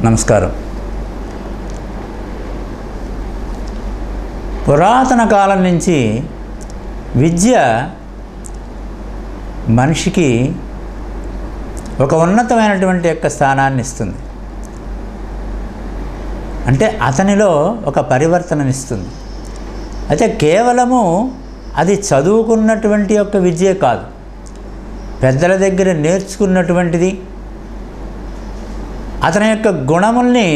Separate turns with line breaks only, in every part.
నమస్కారం పురాతన కాలం నుంచి విద్య మనిషికి ఒక ఉన్నతమైనటువంటి యొక్క స్థానాన్ని ఇస్తుంది అంటే అతనిలో ఒక పరివర్తననిస్తుంది అయితే కేవలము అది చదువుకున్నటువంటి యొక్క విద్యే కాదు పెద్దల దగ్గర నేర్చుకున్నటువంటిది అతని యొక్క గుణముల్ని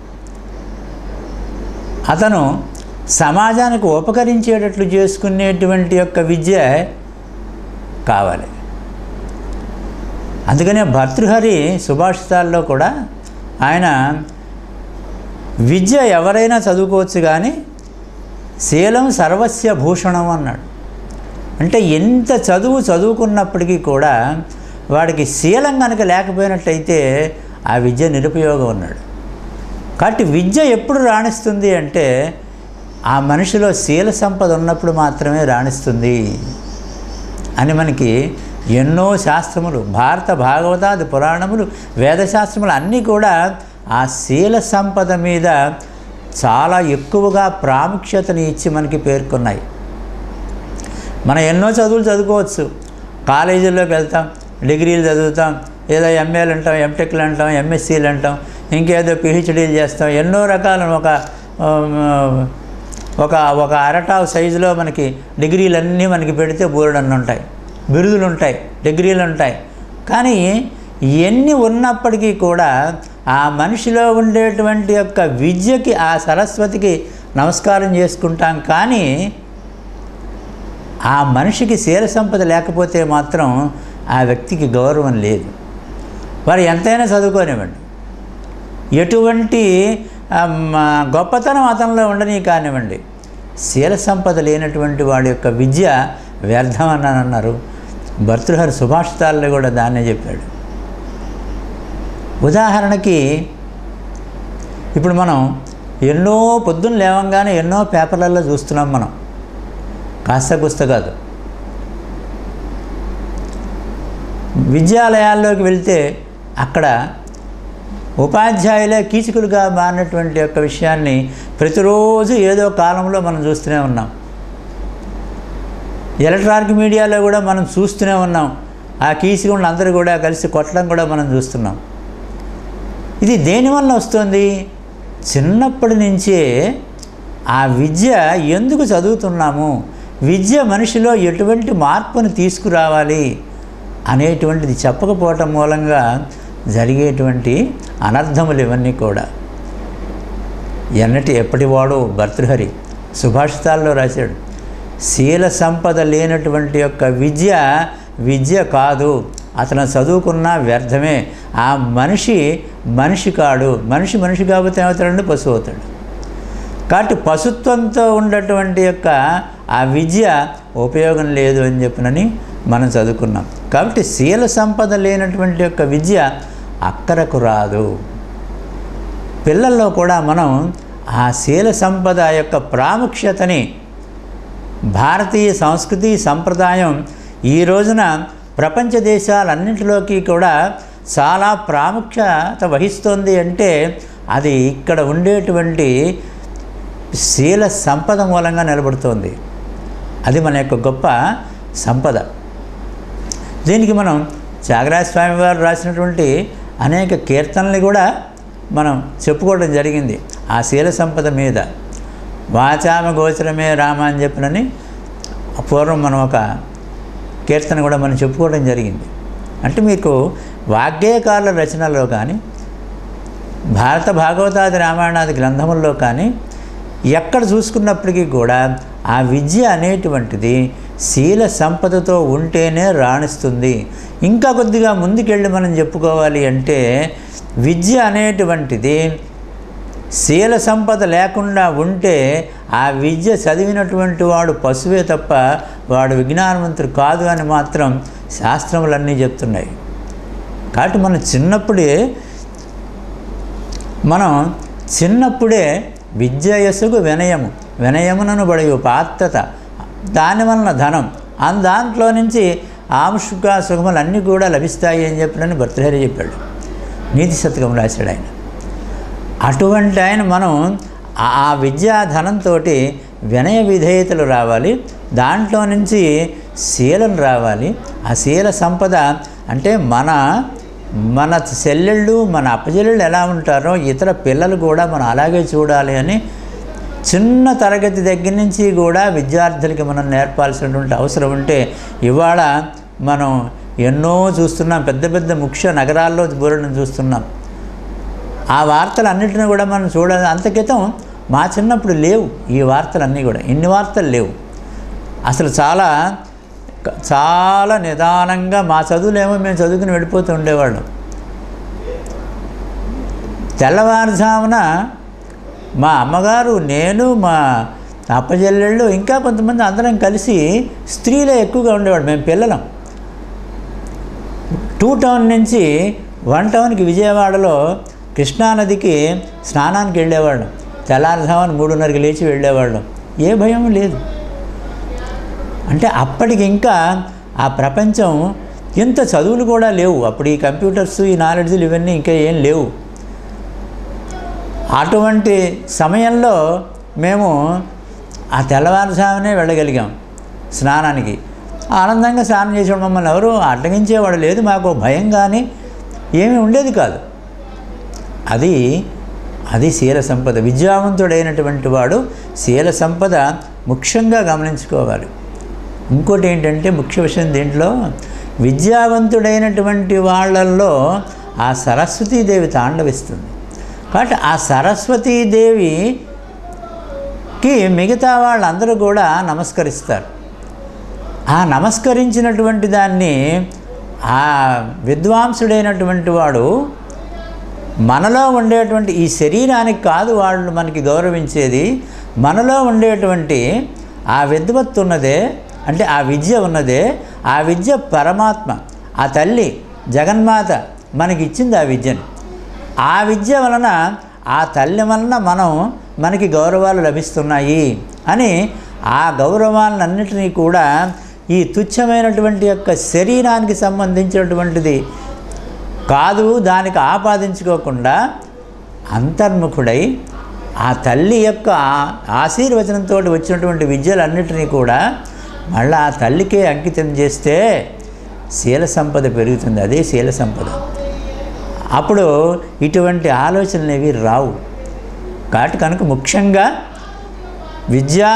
అతను సమాజానికి ఉపకరించేటట్లు చేసుకునేటువంటి యొక్క విద్య కావాలి అందుకనే భర్తృహరి సుభాషితాల్లో కూడా ఆయన విద్య ఎవరైనా చదువుకోవచ్చు కానీ శీలం సర్వస్య భూషణం అన్నాడు అంటే ఎంత చదువు చదువుకున్నప్పటికీ కూడా వాడికి శీలం కనుక లేకపోయినట్లయితే ఆ విద్య నిరుపయోగం అన్నాడు కాబట్టి విద్య ఎప్పుడు రాణిస్తుంది అంటే ఆ మనిషిలో శీల సంపద ఉన్నప్పుడు మాత్రమే రాణిస్తుంది అని మనకి ఎన్నో శాస్త్రములు భారత భాగవతాది పురాణములు వేదశాస్త్రములు అన్నీ కూడా ఆ శీల సంపద మీద చాలా ఎక్కువగా ప్రాముఖ్యతని ఇచ్చి మనకి పేర్కొన్నాయి మనం ఎన్నో చదువులు చదువుకోవచ్చు కాలేజీల్లోకి వెళ్తాం డిగ్రీలు చదువుతాం ఏదో ఎంఏలు అంటాం ఎంటెక్లు అంటాం ఎంఎస్సీలు అంటాం ఇంకేదో పిహెచ్డీలు చేస్తాం ఎన్నో రకాల ఒక ఒక ఒక అరటావు సైజులో మనకి డిగ్రీలన్నీ మనకి పెడితే బోర్డన్ని ఉంటాయి బిరుదులు ఉంటాయి డిగ్రీలు ఉంటాయి కానీ ఎన్ని ఉన్నప్పటికీ కూడా ఆ మనిషిలో ఉండేటువంటి యొక్క విద్యకి ఆ సరస్వతికి నమస్కారం చేసుకుంటాం కానీ ఆ మనిషికి శీల సంపద లేకపోతే మాత్రం ఆ వ్యక్తికి గౌరవం లేదు వారు ఎంతైనా చదువుకోనివ్వండి ఎటువంటి గొప్పతనం అతనిలో ఉండని కానివ్వండి శీల సంపద లేనటువంటి వాడి యొక్క విద్య వ్యర్థం అని అన్నారు భర్తృహరి సుభాషితాల్లో కూడా దాన్నే చెప్పాడు ఉదాహరణకి ఇప్పుడు మనం ఎన్నో పొద్దున్న లేవంగానే ఎన్నో పేపర్లలో చూస్తున్నాం మనం కాస్త కుస్త కాదు విద్యాలయాల్లోకి వెళ్తే అక్కడ ఉపాధ్యాయులే కీచకులుగా మారినటువంటి యొక్క విషయాన్ని ప్రతిరోజు ఏదో కాలంలో మనం చూస్తూనే ఉన్నాం ఎలక్ట్రానిక్ మీడియాలో కూడా మనం చూస్తూనే ఉన్నాం ఆ కీచకులను అందరూ కూడా కలిసి కొట్టడం కూడా మనం చూస్తున్నాం ఇది దేనివల్ల వస్తుంది చిన్నప్పటి నుంచే ఆ విద్య ఎందుకు చదువుతున్నాము విద్య మనిషిలో ఎటువంటి మార్పును తీసుకురావాలి అనేటువంటిది చెప్పకపోవటం మూలంగా జరిగేటువంటి అనర్థములు ఇవన్నీ కూడా ఎన్నటి ఎప్పటివాడు భర్తృహరి సుభాషితాల్లో రాశాడు శీల సంపద లేనటువంటి యొక్క విద్య విద్య కాదు అతను చదువుకున్న వ్యర్థమే ఆ మనిషి మనిషి కాడు మనిషి మనిషి కాకపోతే ఏమవుతాడంటే పశువు అవుతాడు కాబట్టి పశుత్వంతో ఉన్నటువంటి యొక్క ఆ విద్య ఉపయోగం లేదు అని చెప్పినని మనం చదువుకున్నాం కాబట్టి శీల సంపద లేనటువంటి యొక్క విద్య అక్కరకు రాదు పిల్లల్లో కూడా మనం ఆ శీల సంపద యొక్క ప్రాముఖ్యతని భారతీయ సంస్కృతి సంప్రదాయం ఈ రోజున ప్రపంచ దేశాలన్నింటిలోకి కూడా చాలా ప్రాముఖ్యత వహిస్తోంది అంటే అది ఇక్కడ ఉండేటువంటి శీల సంపద మూలంగా నిలబడుతోంది అది మన యొక్క గొప్ప సంపద దీనికి మనం త్యాగరాజ స్వామి వారు రాసినటువంటి అనేక కీర్తనలు కూడా మనం చెప్పుకోవడం జరిగింది ఆ శీల సంపద మీద వాచామ గోచరమే రామ అని చెప్పినని పూర్వం మనం ఒక కీర్తన కూడా మనం చెప్పుకోవడం జరిగింది అంటే మీకు వాగ్గేయకారుల రచనలో కానీ భారత భాగవతాది రామాయణాది గ్రంథముల్లో కానీ ఎక్కడ చూసుకున్నప్పటికీ కూడా ఆ విద్య అనేటువంటిది శీల సంపదతో ఉంటేనే రాణిస్తుంది ఇంకా కొద్దిగా ముందుకెళ్ళి మనం చెప్పుకోవాలి అంటే విద్య అనేటువంటిది శీల సంపద లేకుండా ఉంటే ఆ విద్య చదివినటువంటి వాడు పశువే తప్ప వాడు విజ్ఞానవంతుడు కాదు అని మాత్రం శాస్త్రములన్నీ చెప్తున్నాయి కాబట్టి మనం చిన్నప్పుడే మనం చిన్నప్పుడే విద్యయసుగు వినయము వినయమునను బడి పాత్రత దాని వలన ధనం ఆ దాంట్లో నుంచి ఆముషుక సుఖములు అన్నీ కూడా లభిస్తాయి అని చెప్పినని భర్తృహరి చెప్పాడు నీతి శతకం రాశాడు ఆయన అటువంటి ఆయన మనం ఆ ఆ విద్యాధనంతో వినయ విధేయతలు రావాలి దాంట్లో నుంచి శీలం రావాలి ఆ శీల సంపద అంటే మన మన చెల్లెళ్ళు మన అప్పచెల్లెళ్ళు ఎలా ఉంటారో ఇతర పిల్లలు కూడా మనం అలాగే చూడాలి అని చిన్న తరగతి దగ్గర నుంచి కూడా విద్యార్థులకి మనం నేర్పాల్సినటువంటి అవసరం ఉంటే ఇవాళ మనం ఎన్నో చూస్తున్నాం పెద్ద పెద్ద ముఖ్య నగరాల్లో బోరడం చూస్తున్నాం ఆ వార్తలు అన్నిటిని కూడా మనం చూడాలి అంత క్రితం మా చిన్నప్పుడు లేవు ఈ వార్తలన్నీ కూడా ఇన్ని వార్తలు లేవు అసలు చాలా చాలా నిదానంగా మా చదువులేమో మేము చదువుకుని వెళ్ళిపోతూ ఉండేవాళ్ళం తెల్లవారుజామున మా అమ్మగారు నేను మా అప్పచెల్లెళ్ళు ఇంకా కొంతమంది అందరం కలిసి స్త్రీలే ఎక్కువగా ఉండేవాడు మేము పిల్లలం టూ టౌన్ నుంచి వన్ టౌన్కి విజయవాడలో కృష్ణానదికి స్నానానికి వెళ్ళేవాళ్ళం తెల్లారుజామున మూడున్నరకి లేచి వెళ్ళేవాళ్ళం ఏ భయం లేదు అంటే అప్పటికి ఇంకా ఆ ప్రపంచం ఇంత చదువులు కూడా లేవు అప్పుడు ఈ కంప్యూటర్స్ ఈ నాలెడ్జ్లు ఇవన్నీ ఇంకా ఏం లేవు అటువంటి సమయంలో మేము ఆ తెల్లవారుజామునే వెళ్ళగలిగాం స్నానానికి ఆనందంగా స్నానం చేసేవాడు మమ్మల్ని ఎవరు అడ్డగించేవాడు లేదు మాకు భయం కానీ ఏమీ ఉండేది కాదు అది అది శీల సంపద విద్యావంతుడైనటువంటి వాడు శీల సంపద ముఖ్యంగా గమనించుకోవాలి ఇంకోటి ఏంటంటే ముఖ్య విషయం దీంట్లో విద్యావంతుడైనటువంటి వాళ్ళల్లో ఆ సరస్వతీదేవి తాండవిస్తుంది కాబట్టి ఆ సరస్వతీదేవికి మిగతా వాళ్ళందరూ కూడా నమస్కరిస్తారు ఆ నమస్కరించినటువంటి దాన్ని ఆ విద్వాంసుడైనటువంటి వాడు మనలో ఉండేటువంటి ఈ శరీరానికి కాదు వాళ్ళు మనకి గౌరవించేది మనలో ఉండేటువంటి ఆ విద్వత్తు ఉన్నదే అంటే ఆ విద్య ఉన్నదే ఆ విద్య పరమాత్మ ఆ తల్లి జగన్మాత మనకి ఇచ్చింది ఆ విద్యను ఆ విద్య వలన ఆ తల్లి వలన మనం మనకి గౌరవాలు లభిస్తున్నాయి అని ఆ గౌరవాలన్నింటినీ కూడా ఈ తుచ్చమైనటువంటి యొక్క శరీరానికి సంబంధించినటువంటిది కాదు దానికి ఆపాదించుకోకుండా అంతర్ముఖుడై ఆ తల్లి యొక్క ఆశీర్వచనంతో వచ్చినటువంటి విద్యలన్నిటినీ కూడా మళ్ళీ ఆ తల్లికే అంకితం చేస్తే శీల సంపద పెరుగుతుంది అదే శీల సంపద అప్పుడు ఇటువంటి ఆలోచనలు ఏవి రావు కాబట్టి కనుక ముఖ్యంగా విద్య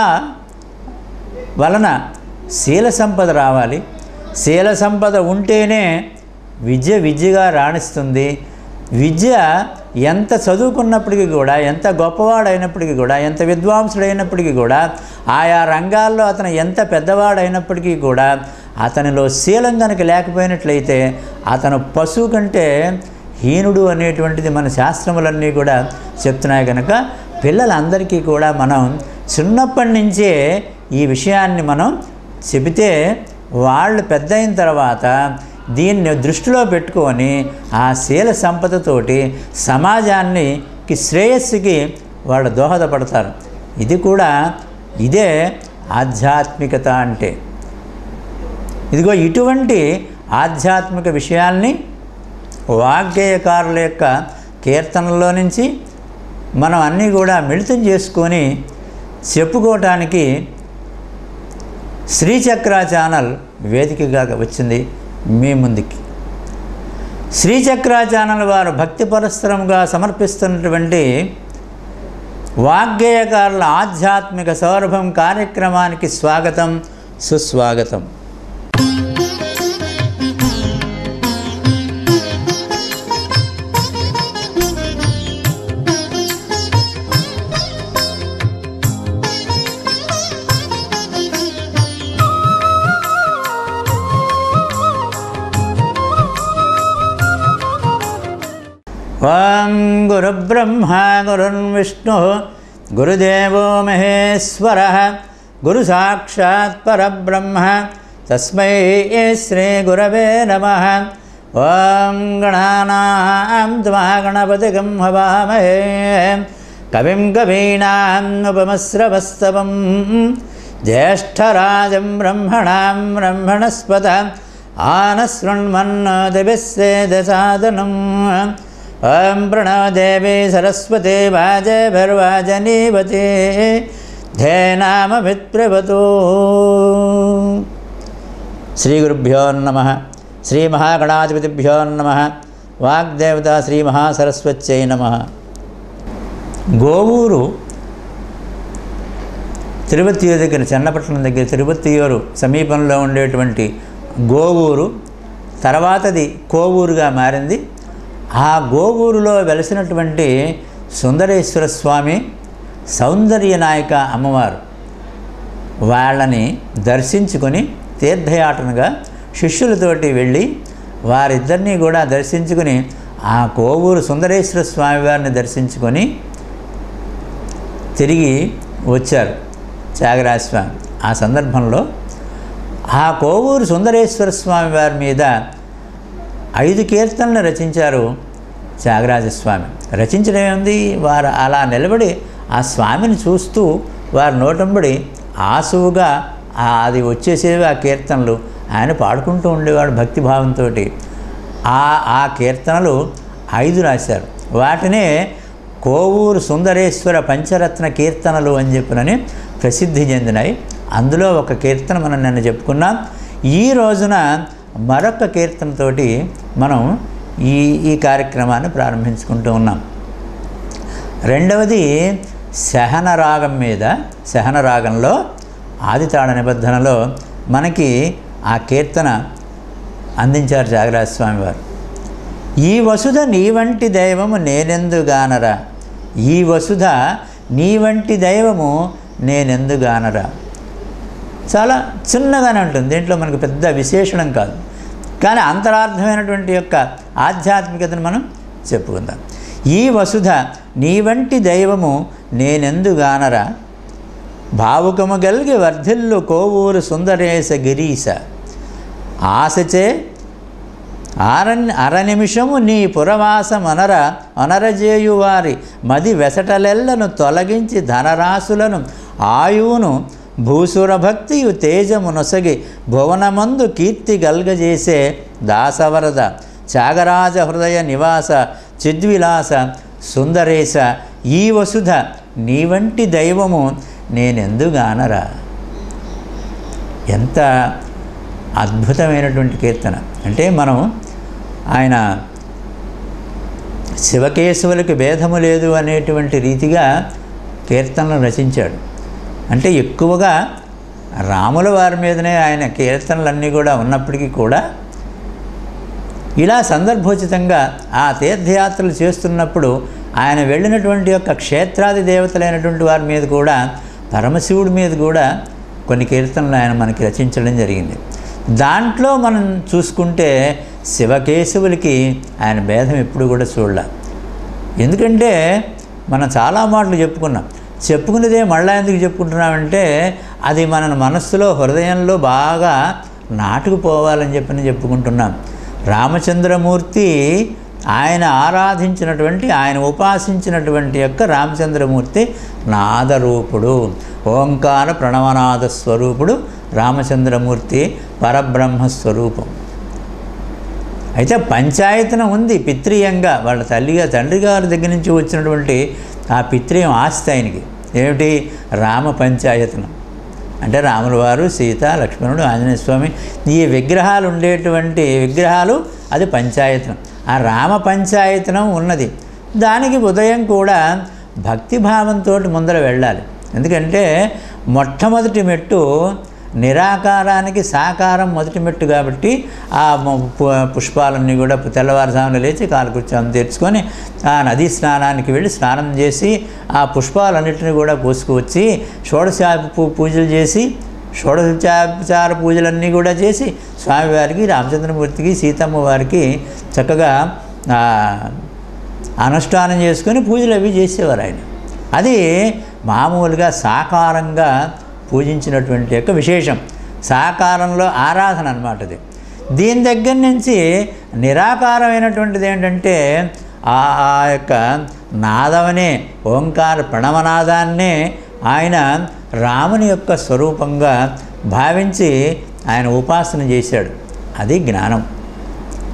వలన శీల సంపద రావాలి శీల సంపద ఉంటేనే విద్య విద్యగా రాణిస్తుంది విద్య ఎంత చదువుకున్నప్పటికీ కూడా ఎంత గొప్పవాడైనప్పటికీ కూడా ఎంత విద్వాంసుడైనప్పటికీ కూడా ఆయా రంగాల్లో అతను ఎంత పెద్దవాడైనప్పటికీ కూడా అతనిలో శీలం కనుక లేకపోయినట్లయితే అతను పశువు కంటే హీనుడు అనేటువంటిది మన శాస్త్రములన్నీ కూడా చెప్తున్నాయి కనుక పిల్లలందరికీ కూడా మనం చిన్నప్పటి నుంచే ఈ విషయాన్ని మనం చెబితే వాళ్ళు పెద్ద అయిన తర్వాత దీన్ని దృష్టిలో పెట్టుకొని ఆ శీల సంపదతోటి సమాజానికి శ్రేయస్సుకి వాళ్ళు దోహదపడతారు ఇది కూడా ఇదే ఆధ్యాత్మికత అంటే ఇదిగో ఇటువంటి ఆధ్యాత్మిక విషయాల్ని వాగ్గేయకారుల యొక్క కీర్తనలో నుంచి మనం అన్నీ కూడా మిళితం చేసుకొని చెప్పుకోవటానికి శ్రీచక్ర ఛానల్ వేదికగా వచ్చింది మీ ముందుకి శ్రీచక్ర ఛానల్ వారు భక్తి పరస్పరంగా సమర్పిస్తున్నటువంటి వాగ్గేయకారుల ఆధ్యాత్మిక సౌరభం కార్యక్రమానికి స్వాగతం సుస్వాగతం ఓం గురుబ్రహ్మ గురుర్విష్ణు గురుదేవో మహేశ్వర గురు సాక్షాత్ పరబ్రహ్మ తస్మై శ్రీ గురవే నమ ఓం గణానాం త్వా గణపతిగం హవామహే కవిం కవీనాముపమస్రవస్తవం జ్యేష్ఠరాజం బ్రహ్మణాం బ్రహ్మణస్పద ఆనశృణ్మన్నదిభిస్సేదసాదనం ఓం ప్రణవదేవి సరస్వతి వాజభిర్వాజనీవతి ధేనామభిత్రవతు శ్రీ గురుభ్యో నమ శ్రీ మహాగణాధిపతిభ్యో నమ వాగ్దేవత శ్రీ మహాసరస్వత్యై నమ గోవూరు తిరుపతి దగ్గర చెన్నపట్నం దగ్గర తిరుపతియూరు సమీపంలో ఉండేటువంటి గోవూరు తర్వాతది కోవూరుగా మారింది ఆ గోవూరులో వెలసినటువంటి సుందరేశ్వర స్వామి సౌందర్య నాయక అమ్మవారు వాళ్ళని దర్శించుకొని తీర్థయాటనగా శిష్యులతోటి వెళ్ళి వారిద్దరినీ కూడా దర్శించుకుని ఆ కోవూరు సుందరేశ్వర స్వామి వారిని దర్శించుకొని తిరిగి వచ్చారు త్యాగరాజ స్వామి ఆ సందర్భంలో ఆ కోవూరు సుందరేశ్వర స్వామి వారి మీద ఐదు కీర్తనలు రచించారు త్యాగరాజస్వామి రచించడం ఏముంది వారు అలా నిలబడి ఆ స్వామిని చూస్తూ వారి నోటంబడి ఆసువుగా ఆ అది వచ్చేసేవి ఆ కీర్తనలు ఆయన పాడుకుంటూ ఉండేవాడు భక్తిభావంతో ఆ ఆ కీర్తనలు ఐదు రాశారు వాటినే కోవూరు సుందరేశ్వర పంచరత్న కీర్తనలు అని చెప్పినని ప్రసిద్ధి చెందినాయి అందులో ఒక కీర్తన మనం నిన్న చెప్పుకున్నాం ఈ రోజున మరొక కీర్తనతోటి మనం ఈ ఈ కార్యక్రమాన్ని ప్రారంభించుకుంటూ ఉన్నాం రెండవది సహన రాగం మీద సహన రాగంలో ఆదితాళ నిబద్ధనలో మనకి ఆ కీర్తన అందించారు జాగరాజ స్వామి వారు ఈ వసుధ నీ వంటి దైవము నేనెందుగానరా ఈ వసుధ నీ వంటి దైవము నేనెందుగానరా చాలా చిన్నగానే ఉంటుంది దీంట్లో మనకు పెద్ద విశేషణం కాదు కానీ అంతరార్థమైనటువంటి యొక్క ఆధ్యాత్మికతను మనం చెప్పుకుందాం ఈ వసుధ నీ వంటి దైవము నేనెందుగానరా భావుకము గలిగి వర్ధిల్లు కోవూరు సుందరేశ గిరీశ ఆశచే ఆరన్ అరనిమిషము నీ పురవాసమనర అనరజేయువారి మది వెసటలెల్లను తొలగించి ధనరాశులను ఆయువును భూసుర భక్తియు తేజము నొసగి భువనమందు కీర్తి గల్గజేసే దాసవరద త్యాగరాజ హృదయ నివాస చిద్విలాస సుందరేశ ఈ వసుధ నీ వంటి దైవము నేనెందుగానరా ఎంత అద్భుతమైనటువంటి కీర్తన అంటే మనం ఆయన శివకేశవులకు భేదము లేదు అనేటువంటి రీతిగా కీర్తనలు రచించాడు అంటే ఎక్కువగా రాముల వారి మీదనే ఆయన కీర్తనలన్నీ కూడా ఉన్నప్పటికీ కూడా ఇలా సందర్భోచితంగా ఆ తీర్థయాత్రలు చేస్తున్నప్పుడు ఆయన వెళ్ళినటువంటి యొక్క క్షేత్రాది దేవతలైనటువంటి వారి మీద కూడా పరమశివుడి మీద కూడా కొన్ని కీర్తనలు ఆయన మనకి రచించడం జరిగింది దాంట్లో మనం చూసుకుంటే శివకేశవులకి ఆయన భేదం ఎప్పుడు కూడా చూడాల ఎందుకంటే మనం చాలా మాటలు చెప్పుకున్నాం చెప్పుకునేదే మళ్ళా ఎందుకు చెప్పుకుంటున్నామంటే అది మన మనస్సులో హృదయంలో బాగా నాటుకుపోవాలని చెప్పని చెప్పుకుంటున్నాం రామచంద్రమూర్తి ఆయన ఆరాధించినటువంటి ఆయన ఉపాసించినటువంటి యొక్క రామచంద్రమూర్తి నాదరూపుడు ఓంకార ప్రణవనాద స్వరూపుడు రామచంద్రమూర్తి పరబ్రహ్మ స్వరూపం అయితే పంచాయతనం ఉంది పిత్రీయంగా వాళ్ళ తల్లిగా తండ్రి గారి దగ్గర నుంచి వచ్చినటువంటి ఆ పిత్రీయం ఆస్తి ఆయనకి ఏమిటి రామ పంచాయతనం అంటే రాముల వారు సీత లక్ష్మణుడు ఆంజనేయ స్వామి ఈ విగ్రహాలు ఉండేటువంటి విగ్రహాలు అది పంచాయతనం ఆ రామ పంచాయతనం ఉన్నది దానికి ఉదయం కూడా భక్తిభావంతో ముందర వెళ్ళాలి ఎందుకంటే మొట్టమొదటి మెట్టు నిరాకారానికి సాకారం మొదటి మెట్టు కాబట్టి ఆ మ- పు- పుష్పాలన్నీ కూడా తెల్లవారుజామున లేచి కాలకృత్యాన్ని తెచ్చుకొని ఆ నదీ స్నానానికి వెళ్ళి స్నానం చేసి ఆ పుష్పాలన్నింటినీ కూడా కోసుకువచ్చి షోడశ పూ- పూజలు చేసి షోడశోపచార పూజలన్నీ కూడా చేసి స్వామివారికి రామచంద్రమూర్తికి సీతమ్మ వారికి చక్కగా ఆ, అనుష్ఠానం చేసుకొని పూజలు అవి చేసేవారు ఆయన అది మామూలుగా సాకారంగా పూజించినటువంటి యొక్క విశేషం సాకారంలో ఆరాధన అనమాట అది దీని దగ్గర నుంచి నిరాకారమైనటువంటిది ఏంటంటే ఆ ఆ యొక్క నాదమనే ఓంకార ప్రణవనాదాన్నే ఆయన రాముని యొక్క స్వరూపంగా భావించి ఆయన ఉపాసన చేశాడు అది జ్ఞానం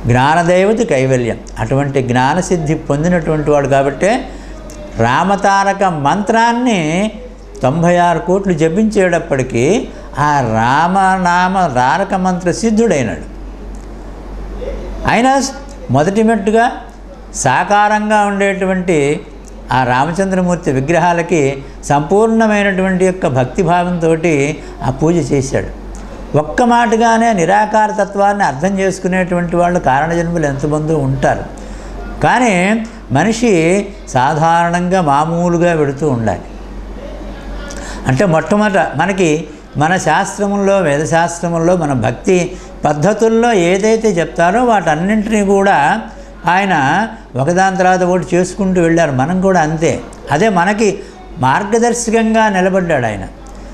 జ్ఞానదేవత కైవల్యం అటువంటి జ్ఞానసిద్ధి పొందినటువంటి వాడు కాబట్టే రామతారక మంత్రాన్ని తొంభై ఆరు కోట్లు జపించేటప్పటికీ ఆ రామనామ తారక మంత్ర సిద్ధుడైనాడు అయినా మొదటి మెట్టుగా సాకారంగా ఉండేటువంటి ఆ రామచంద్రమూర్తి విగ్రహాలకి సంపూర్ణమైనటువంటి యొక్క భక్తిభావంతో ఆ పూజ చేశాడు ఒక్క మాటగానే నిరాకార తత్వాన్ని అర్థం చేసుకునేటువంటి వాళ్ళు కారణజన్మలు ఎంతమందో ఉంటారు కానీ మనిషి సాధారణంగా మామూలుగా వెడుతూ ఉండాలి అంటే మొట్టమొదట మనకి మన శాస్త్రముల్లో వేదశాస్త్రముల్లో మన భక్తి పద్ధతుల్లో ఏదైతే చెప్తారో వాటన్నింటినీ కూడా ఆయన ఒకదాని తర్వాత ఒకటి చేసుకుంటూ వెళ్ళారు మనం కూడా అంతే అదే మనకి మార్గదర్శకంగా నిలబడ్డాడు ఆయన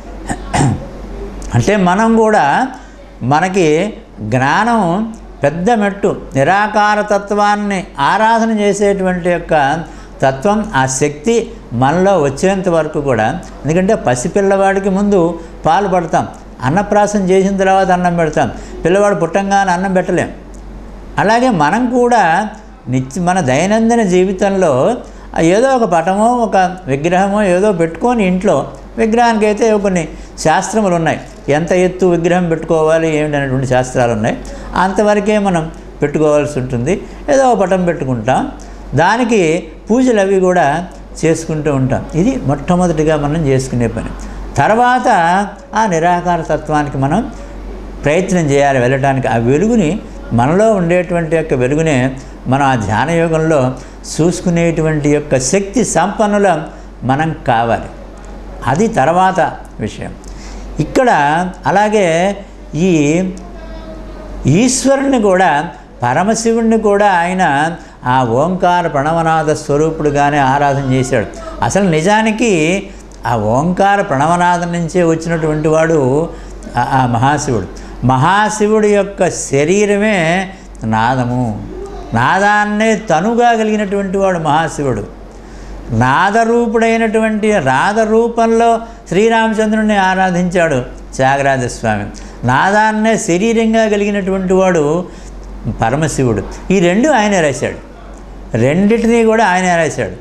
అంటే మనం కూడా మనకి జ్ఞానం పెద్ద మెట్టు నిరాకార తత్వాన్ని ఆరాధన చేసేటువంటి యొక్క తత్వం ఆ శక్తి మనలో వచ్చేంత వరకు కూడా ఎందుకంటే పసిపిల్లవాడికి ముందు పాలు పడతాం అన్నప్రాసం చేసిన తర్వాత అన్నం పెడతాం పిల్లవాడు పుట్టంగానే అన్నం పెట్టలేం అలాగే మనం కూడా నిత్య మన దైనందిన జీవితంలో ఏదో ఒక పటమో ఒక విగ్రహమో ఏదో పెట్టుకొని ఇంట్లో విగ్రహానికి అయితే కొన్ని శాస్త్రములు ఉన్నాయి ఎంత ఎత్తు విగ్రహం పెట్టుకోవాలి ఏమిటి అనేటువంటి శాస్త్రాలు ఉన్నాయి అంతవరకే మనం పెట్టుకోవాల్సి ఉంటుంది ఏదో ఒక పటం పెట్టుకుంటాం దానికి పూజలు అవి కూడా చేసుకుంటూ ఉంటాం ఇది మొట్టమొదటిగా మనం చేసుకునే పని తర్వాత ఆ నిరాకార తత్వానికి మనం ప్రయత్నం చేయాలి వెళ్ళటానికి ఆ వెలుగుని మనలో ఉండేటువంటి యొక్క వెలుగునే మనం ఆ ధ్యాన యోగంలో చూసుకునేటువంటి యొక్క శక్తి సంపన్నుల మనం కావాలి అది తర్వాత విషయం ఇక్కడ అలాగే ఈ ఈశ్వరుని కూడా పరమశివుణ్ణి కూడా ఆయన ఆ ఓంకార ప్రణవనాథ స్వరూపుడుగానే ఆరాధన చేశాడు అసలు నిజానికి ఆ ఓంకార ప్రణవనాథం నుంచే వచ్చినటువంటి వాడు ఆ- ఆ మహాశివుడు మహాశివుడి యొక్క శరీరమే నాదము నాదాన్నే తనుగా కలిగినటువంటి వాడు మహాశివుడు నాదరూపుడైనటువంటి రాధరూపంలో శ్రీరామచంద్రుడిని ఆరాధించాడు త్యాగరాజ స్వామి నాదాన్నే శరీరంగా కలిగినటువంటి వాడు పరమశివుడు ఈ రెండు ఆయన రాశాడు రెండిటినీ కూడా ఆయన రాశాడు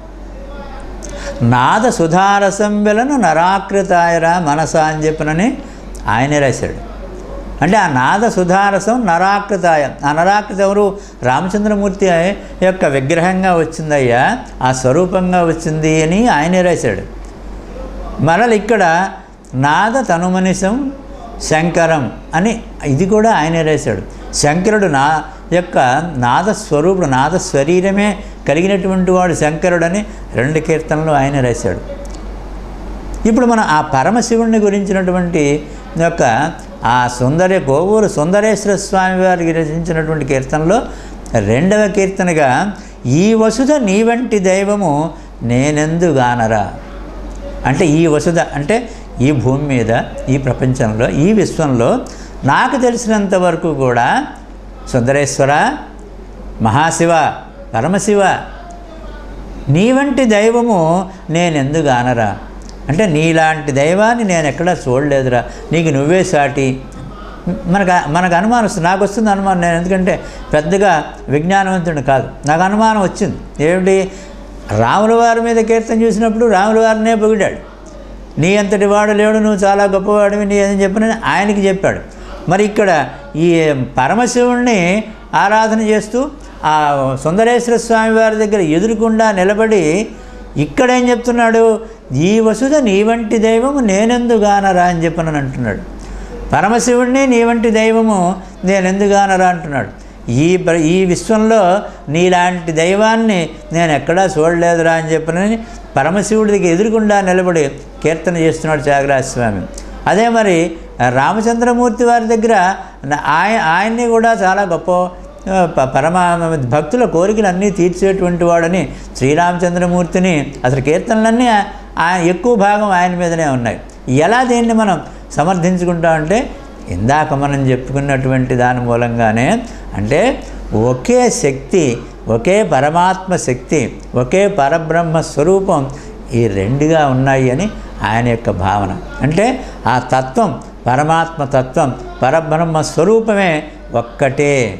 నాద సుధారసం వెలను నరాకృతాయరా మనస అని చెప్పినని ఆయనే రాశాడు అంటే ఆ నాద సుధారసం నరాకృతాయ ఆ నరాకృత ఎవరు రామచంద్రమూర్తి యొక్క విగ్రహంగా వచ్చిందయ్యా ఆ స్వరూపంగా వచ్చింది అని ఆయనే రాశాడు మరల ఇక్కడ నాద తనుమనిసం శంకరం అని ఇది కూడా ఆయనే రాశాడు శంకరుడు నా యొక్క నాద స్వరూపుడు నాద శరీరమే కలిగినటువంటి వాడు శంకరుడని రెండు కీర్తనలు ఆయన రాశాడు ఇప్పుడు మనం ఆ పరమశివుణ్ణి గురించినటువంటి యొక్క ఆ సుందర కోవూరు సుందరేశ్వర స్వామి వారికి రచించినటువంటి కీర్తనలో రెండవ కీర్తనగా ఈ వసుధ నీ వంటి దైవము నేనెందుగానరా అంటే ఈ వసుధ అంటే ఈ భూమి మీద ఈ ప్రపంచంలో ఈ విశ్వంలో నాకు తెలిసినంత వరకు కూడా సుందరేశ్వర మహాశివ పరమశివ నీ వంటి దైవము నేనెందుకు అనరా అంటే నీలాంటి దైవాన్ని నేను ఎక్కడా చూడలేదురా నీకు నువ్వే సాటి మనకు మనకు అనుమానం వస్తుంది నాకు వస్తుంది అనుమానం నేను ఎందుకంటే పెద్దగా విజ్ఞానవంతుడు కాదు నాకు అనుమానం వచ్చింది ఏమిటి రాముల వారి మీద కీర్తన చూసినప్పుడు రాముల వారినే పొగిడాడు నీ అంతటి వాడు లేడు నువ్వు చాలా గొప్పవాడివి నీ అని చెప్పిన ఆయనకి చెప్పాడు మరి ఇక్కడ ఈ పరమశివుణ్ణి ఆరాధన చేస్తూ ఆ సుందరేశ్వర స్వామి వారి దగ్గర ఎదురుకుండా నిలబడి ఇక్కడేం చెప్తున్నాడు ఈ వసుధ నీ వంటి దైవము నేనెందుగానరా అని చెప్పనని అంటున్నాడు పరమశివుణ్ణి నీ వంటి దైవము నేనెందుగానరా అంటున్నాడు ఈ ప్ర- ఈ విశ్వంలో నీలాంటి దైవాన్ని నేను ఎక్కడా చూడలేదురా అని చెప్పనని పరమశివుడికి ఎదురుకుండా నిలబడి కీర్తన చేస్తున్నాడు త్యాగరాజ స్వామి అదే మరి రామచంద్రమూర్తి వారి దగ్గర న- ఆయ ఆయన్ని కూడా చాలా గొప్ప ఆ, ప- పరమ భక్తుల కోరికలు అన్నీ తీర్చేటువంటి వాడని శ్రీరామచంద్రమూర్తిని అసలు కీర్తనలన్నీ ఆ- ఆయన ఎక్కువ భాగం ఆయన మీదనే ఉన్నాయి ఎలా దీన్ని మనం సమర్థించుకుంటామంటే ఇందాక మనం చెప్పుకున్నటువంటి దాని మూలంగానే అంటే ఒకే శక్తి ఒకే పరమాత్మ శక్తి ఒకే పరబ్రహ్మ స్వరూపం ఈ రెండుగా ఉన్నాయి అని ఆయన యొక్క భావన అంటే ఆ తత్వం పరమాత్మ తత్వం పరబ్రహ్మ స్వరూపమే ఒక్కటే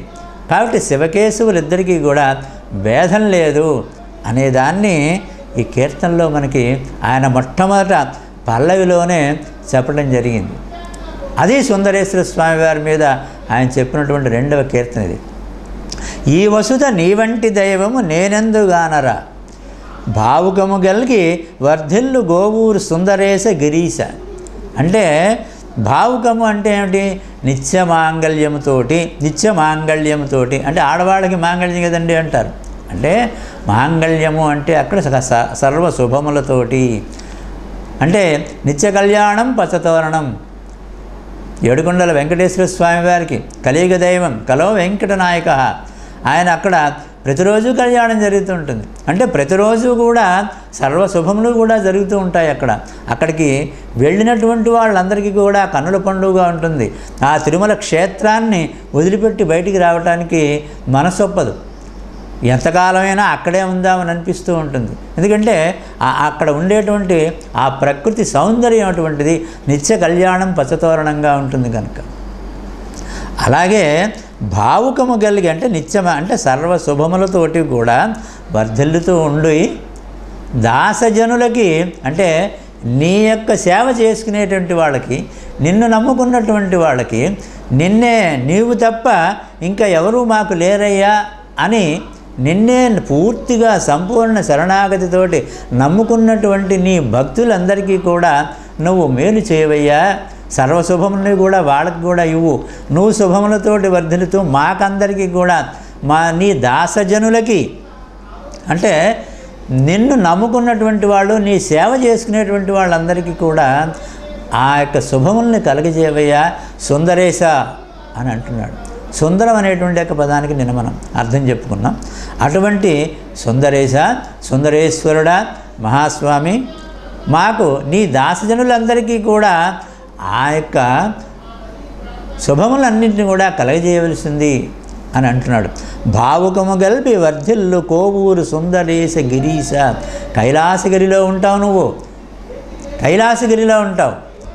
కాబట్టి శివకేశవులిద్దరికీ కూడా భేదం లేదు అనేదాన్ని ఈ కీర్తనలో మనకి ఆయన మొట్టమొదట పల్లవిలోనే చెప్పడం జరిగింది అది సుందరేశ్వర స్వామి వారి మీద ఆయన చెప్పినటువంటి రెండవ కీర్తన ఇది ఈ వసుధ నీ వంటి దైవము నేనెందుగానరా భావుకము గలిగి వర్ధిల్లు గోవూరు సుందరేశ గిరీశ అంటే భావుకము అంటే ఏమిటి నిత్య మాంగళ్యముతోటి నిత్య మాంగళ్యముతోటి అంటే ఆడవాళ్ళకి మాంగళ్యం కదండి అంటారు అంటే మాంగళ్యము అంటే అక్కడ స- స- సర్వ శుభములతోటి అంటే నిత్య కళ్యాణం పచ్చతోరణం ఏడుకొండల వెంకటేశ్వర స్వామి వారికి కలియుగ దైవం కలో వెంకట నాయక ఆయన అక్కడ ప్రతిరోజు కళ్యాణం జరుగుతుంటుంది అంటే ప్రతిరోజు కూడా సర్వ శుభములు కూడా జరుగుతూ ఉంటాయి అక్కడ అక్కడికి వెళ్ళినటువంటి వాళ్ళందరికీ కూడా కన్నుల పండుగగా ఉంటుంది ఆ తిరుమల క్షేత్రాన్ని వదిలిపెట్టి బయటికి రావడానికి మనసొప్పదు ఎంతకాలమైనా అక్కడే ఉందామని అనిపిస్తూ ఉంటుంది ఎందుకంటే ఆ- అక్కడ ఉండేటువంటి ఆ ప్రకృతి సౌందర్యం అటువంటిది నిత్య కళ్యాణం పచ్చతోరణంగా ఉంటుంది కనుక అలాగే భావుకము కలిగి అంటే నిత్యమ అంటే సర్వ శుభములతోటి కూడా వర్ధిల్లుతూ ఉండి దాసజనులకి అంటే నీ యొక్క సేవ చేసుకునేటువంటి వాళ్ళకి నిన్ను నమ్ముకున్నటువంటి వాళ్ళకి నిన్నే నీవు తప్ప ఇంకా ఎవరూ మాకు లేరయ్యా అని నిన్నే పూర్తిగా సంపూర్ణ శరణాగతితోటి నమ్ముకున్నటువంటి నీ భక్తులందరికీ కూడా నువ్వు మేలు చేయవయ్యా సర్వశుభముని కూడా వాళ్ళకి కూడా ఇవ్వు నువ్వు శుభములతోటి వర్ధిల్లుతూ మాకందరికీ కూడా మా నీ దాసజనులకి అంటే నిన్ను నమ్ముకున్నటువంటి వాళ్ళు నీ సేవ చేసుకునేటువంటి వాళ్ళందరికీ కూడా ఆ యొక్క శుభముల్ని కలగజేవయ్యా సుందరేశ అని అంటున్నాడు సుందరం అనేటువంటి యొక్క పదానికి నిన్న మనం అర్థం చెప్పుకున్నాం అటువంటి సుందరేశ సుందరేశ్వరుడా మహాస్వామి మాకు నీ దాసజనులందరికీ కూడా ఆ యొక్క శుభములన్నింటినీ కూడా కలగజేయవలసింది అని అంటున్నాడు భావుకము గల్పి వర్ధిల్లు కోవూరు సుందరేశ గిరీశ కైలాసగిరిలో ఉంటావు నువ్వు కైలాసగిరిలో ఉంటావు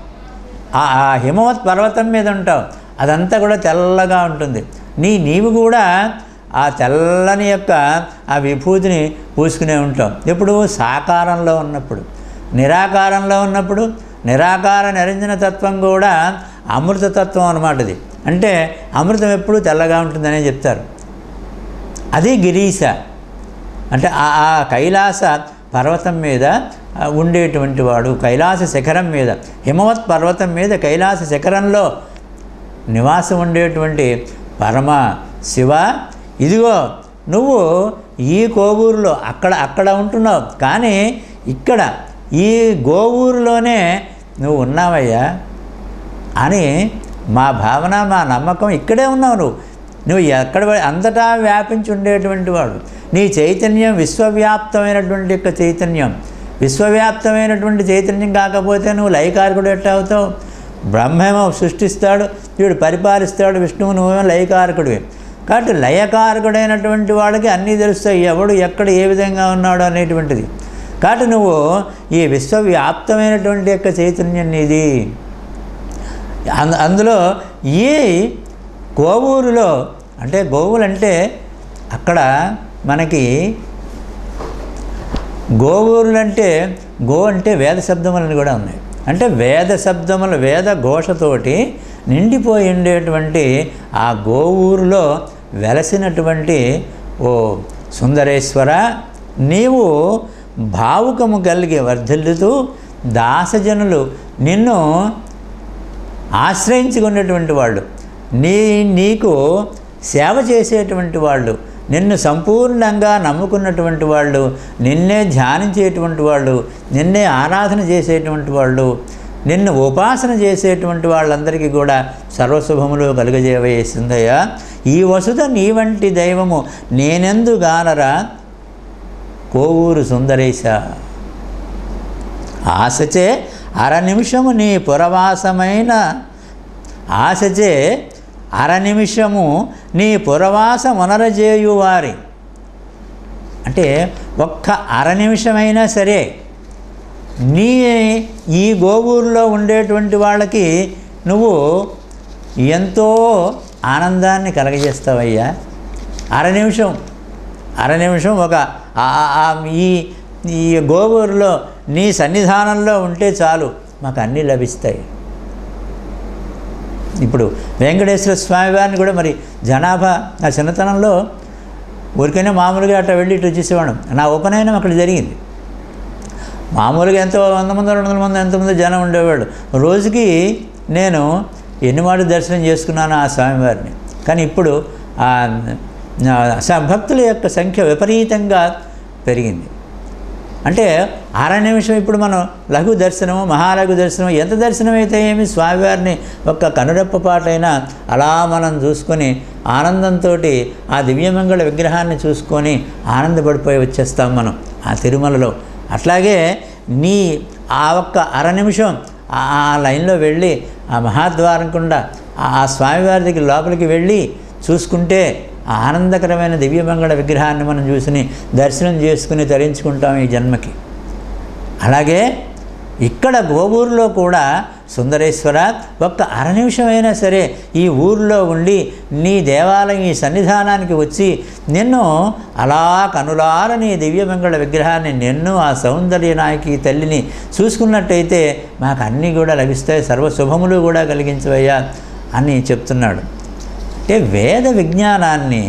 ఆ ఆ హిమవత్ పర్వతం మీద ఉంటావు అదంతా కూడా తెల్లగా ఉంటుంది నీ నీవు కూడా ఆ తెల్లని యొక్క ఆ విభూతిని పూసుకునే ఉంటావు ఎప్పుడు సాకారంలో ఉన్నప్పుడు నిరాకారంలో ఉన్నప్పుడు నిరాకార నిరంజన తత్వం కూడా అమృతతత్వం అన్నమాట ఇది అంటే అమృతం ఎప్పుడు తెల్లగా ఉంటుందనే చెప్తారు అది గిరీశ అంటే ఆ ఆ కైలాస పర్వతం మీద ఆ, ఉండేటువంటి వాడు కైలాస శిఖరం మీద హిమవత్ పర్వతం మీద కైలాస శిఖరంలో నివాసం ఉండేటువంటి పరమ శివ ఇదిగో నువ్వు ఈ కోవూరులో అక్కడ అక్కడ ఉంటున్నావు కానీ ఇక్కడ ఈ గోవూరులోనే నువ్వు ఉన్నావయ్యా అని మా భావన మా నమ్మకం ఇక్కడే ఉన్నావు నువ్వు నువ్వు ఎక్కడ పడి- అంతటా వ్యాపించి ఉండేటువంటి వాడు నీ చైతన్యం విశ్వవ్యాప్తమైనటువంటి యొక్క చైతన్యం విశ్వవ్యాప్తమైనటువంటి చైతన్యం కాకపోతే నువ్వు లయకారకుడు ఎట్లా అవుతావు బ్రహ్మేమో సృష్టిస్తాడు వీడు పరిపాలిస్తాడు విష్ణువు నువ్వేమో లయకారకుడివి కాబట్టి లయకారకుడైనటువంటి వాడికి అన్నీ తెలుస్తాయి ఎవడు ఎక్కడ ఏ విధంగా ఉన్నాడు అనేటువంటిది కాబట్టి నువ్వు ఈ విశ్వవ్యాప్తమైనటువంటి యొక్క చైతన్యం నీది అంద అందులో ఈ కోవూరులో అంటే గోవులు అంటే అక్కడ మనకి గోవూరులు అంటే గో అంటే వేద శబ్దములని కూడా ఉన్నాయి అంటే వేద శబ్దములు వేద ఘోషతోటి నిండిపోయి ఉండేటువంటి ఆ గోవూరులో వెలసినటువంటి ఓ సుందరేశ్వర నీవు భావుకము కలిగి వర్ధిల్లుతూ దాసజనులు నిన్ను ఆశ్రయించుకున్నటువంటి వాళ్ళు నీ నీకు సేవ చేసేటువంటి వాళ్ళు నిన్ను సంపూర్ణంగా నమ్ముకున్నటువంటి వాళ్ళు నిన్నే ధ్యానించేటువంటి వాళ్ళు నిన్నే ఆరాధన చేసేటువంటి వాళ్ళు నిన్ను ఉపాసన చేసేటువంటి వాళ్ళందరికీ కూడా సర్వశుభములు కలుగజేవేసిందయ్యా ఈ వసుధ నీ వంటి దైవము నేనెందు గానరా కోవూరు సుందరేశ ఆశచే అర నిమిషము నీ పురవాసమైన ఆశచే అర నిమిషము నీ పురవాసమునరజేయువారి అంటే ఒక్క అర నిమిషమైనా సరే నీ ఈ గోవూరులో ఉండేటువంటి వాళ్ళకి నువ్వు ఎంతో ఆనందాన్ని కలగజేస్తావయ్యా అర నిమిషం అర నిమిషం ఒక ఆ- ఆ- ఆ ఈ ఈ గోబూరులో నీ సన్నిధానంలో ఉంటే చాలు మాకు అన్నీ లభిస్తాయి ఇప్పుడు వెంకటేశ్వర స్వామి వారిని కూడా మరి జనాభా నా చిన్నతనంలో ఊరికైనా మామూలుగా అట్లా వెళ్ళి ఇటు వచ్చేసేవాడు నా ఉపనయనం అక్కడ జరిగింది మామూలుగా ఎంతో వంద మంది రెండు వందల మంది ఎంతమంది జనం ఉండేవాళ్ళు రోజుకి నేను ఎన్ని మాటలు దర్శనం చేసుకున్నాను ఆ స్వామివారిని కానీ ఇప్పుడు ఆ ఆ స- భక్తుల యొక్క సంఖ్య విపరీతంగా పెరిగింది అంటే అర నిమిషం ఇప్పుడు మనం లఘు దర్శనము మహాలఘు దర్శనం ఎంత దర్శనం అయితే ఏమి స్వామివారిని ఒక్క కనురెప్ప పాటైనా అలా మనం చూసుకొని ఆనందంతో ఆ దివ్యమంగళ విగ్రహాన్ని చూసుకొని ఆనందపడిపోయి వచ్చేస్తాం మనం ఆ తిరుమలలో అట్లాగే నీ ఆ ఒక్క అర నిమిషం ఆ ఆ లైన్లో వెళ్ళి ఆ మహాద్వారం కుండా ఆ ఆ స్వామివారి దగ్గర లోపలికి వెళ్ళి చూసుకుంటే ఆ ఆనందకరమైన దివ్యమంగళ విగ్రహాన్ని మనం చూసుని దర్శనం చేసుకుని తరించుకుంటాం ఈ జన్మకి అలాగే ఇక్కడ గోబూరులో కూడా సుందరేశ్వర ఒక్క అర నిమిషమైనా సరే ఈ ఊరిలో ఉండి నీ దేవాలయం ఈ సన్నిధానానికి వచ్చి నిన్ను అలా కనులార నీ దివ్యమంగళ విగ్రహాన్ని నిన్ను ఆ సౌందర్య నాయకి తల్లిని చూసుకున్నట్టయితే మాకు అన్నీ కూడా లభిస్తాయి సర్వశుభములు కూడా కలిగించవయ్యా అని చెప్తున్నాడు అంటే వేద విజ్ఞానాన్ని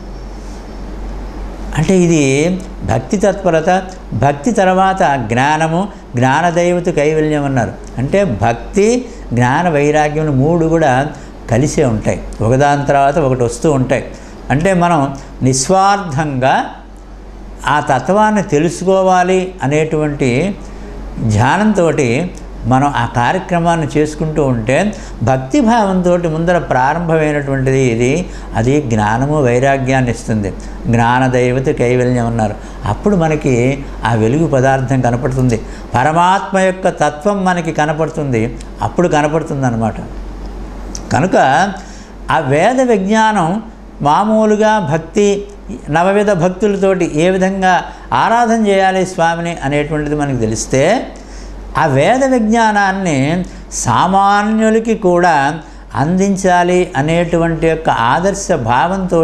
అంటే ఇది భక్తి తత్పరత భక్తి తర్వాత జ్ఞానము జ్ఞానదైవత కైవల్యం అన్నారు అంటే భక్తి జ్ఞాన వైరాగ్యం మూడు కూడా కలిసే ఉంటాయి ఒకదాని తర్వాత ఒకటి వస్తూ ఉంటాయి అంటే మనం నిస్వార్థంగా ఆ తత్వాన్ని తెలుసుకోవాలి అనేటువంటి ధ్యానంతో మనం ఆ కార్యక్రమాన్ని చేసుకుంటూ ఉంటే భక్తిభావంతో ముందర ప్రారంభమైనటువంటిది ఇది అది జ్ఞానము వైరాగ్యాన్ని ఇస్తుంది జ్ఞానదైవత కైవల్యం అన్నారు అప్పుడు మనకి ఆ వెలుగు పదార్థం కనపడుతుంది పరమాత్మ యొక్క తత్వం మనకి కనపడుతుంది అప్పుడు కనపడుతుంది అన్నమాట కనుక ఆ వేద విజ్ఞానం మామూలుగా భక్తి నవవిధ భక్తులతోటి ఏ విధంగా ఆరాధన చేయాలి స్వామిని అనేటువంటిది మనకు తెలిస్తే ఆ వేద విజ్ఞానాన్ని సామాన్యులకి కూడా అందించాలి అనేటువంటి యొక్క ఆదర్శ భావంతో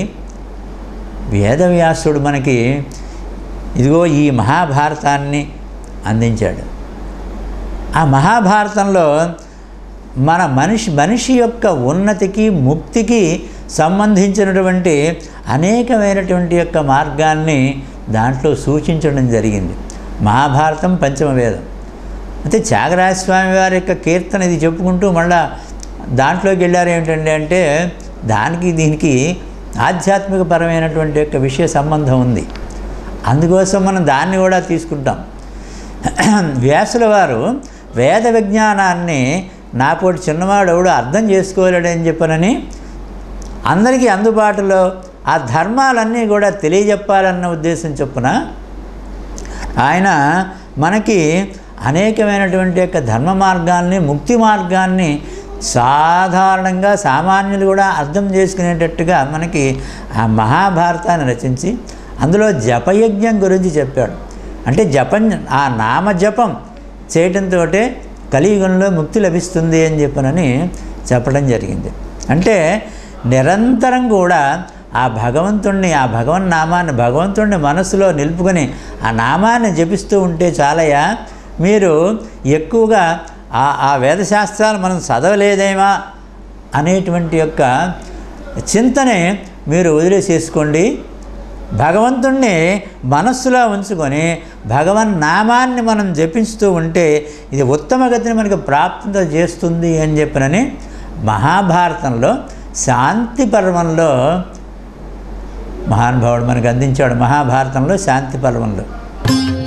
వేదవ్యాసుడు మనకి ఇదిగో ఈ మహాభారతాన్ని అందించాడు ఆ మహాభారతంలో మన మనిషి మనిషి యొక్క ఉన్నతికి ముక్తికి సంబంధించినటువంటి అనేకమైనటువంటి యొక్క మార్గాల్ని దాంట్లో సూచించడం జరిగింది మహాభారతం పంచమ వేదం అయితే త్యాగరాజస్వామి వారి యొక్క కీర్తన ఇది చెప్పుకుంటూ మళ్ళా దాంట్లోకి వెళ్ళారు ఏమిటండి అంటే దానికి దీనికి ఆధ్యాత్మిక పరమైనటువంటి యొక్క విషయ సంబంధం ఉంది అందుకోసం మనం దాన్ని కూడా తీసుకుంటాం వ్యాసుల వారు వేద విజ్ఞానాన్ని నాపోటి చిన్నవాడు ఎవడు అర్థం చేసుకోలేడని చెప్పనని అందరికీ అందుబాటులో ఆ ధర్మాలన్నీ కూడా తెలియజెప్పాలన్న ఉద్దేశం చొప్పున ఆయన మనకి అనేకమైనటువంటి యొక్క ధర్మ మార్గాల్ని ముక్తి మార్గాన్ని సాధారణంగా సామాన్యులు కూడా అర్థం చేసుకునేటట్టుగా మనకి ఆ మహాభారతాన్ని రచించి అందులో జపయజ్ఞం గురించి చెప్పాడు అంటే జపం ఆ నామజపం చేయటంతో కలియుగంలో ముక్తి లభిస్తుంది అని చెప్పనని చెప్పడం జరిగింది అంటే నిరంతరం కూడా ఆ భగవంతుణ్ణి ఆ భగవన్ నామాన్ని భగవంతుణ్ణి మనసులో నిలుపుకొని ఆ నామాన్ని జపిస్తూ ఉంటే చాలయ్యా మీరు ఎక్కువగా ఆ ఆ వేదశాస్త్రాలు మనం చదవలేదేమా అనేటువంటి యొక్క చింతనే మీరు వదిలేసేసుకోండి భగవంతుణ్ణి మనస్సులో ఉంచుకొని భగవన్ నామాన్ని మనం జపిస్తూ ఉంటే ఇది ఉత్తమ గతిని మనకి ప్రాప్త చేస్తుంది అని చెప్పినని మహాభారతంలో శాంతి పర్వంలో మహానుభావుడు మనకు అందించాడు మహాభారతంలో శాంతి పర్వంలో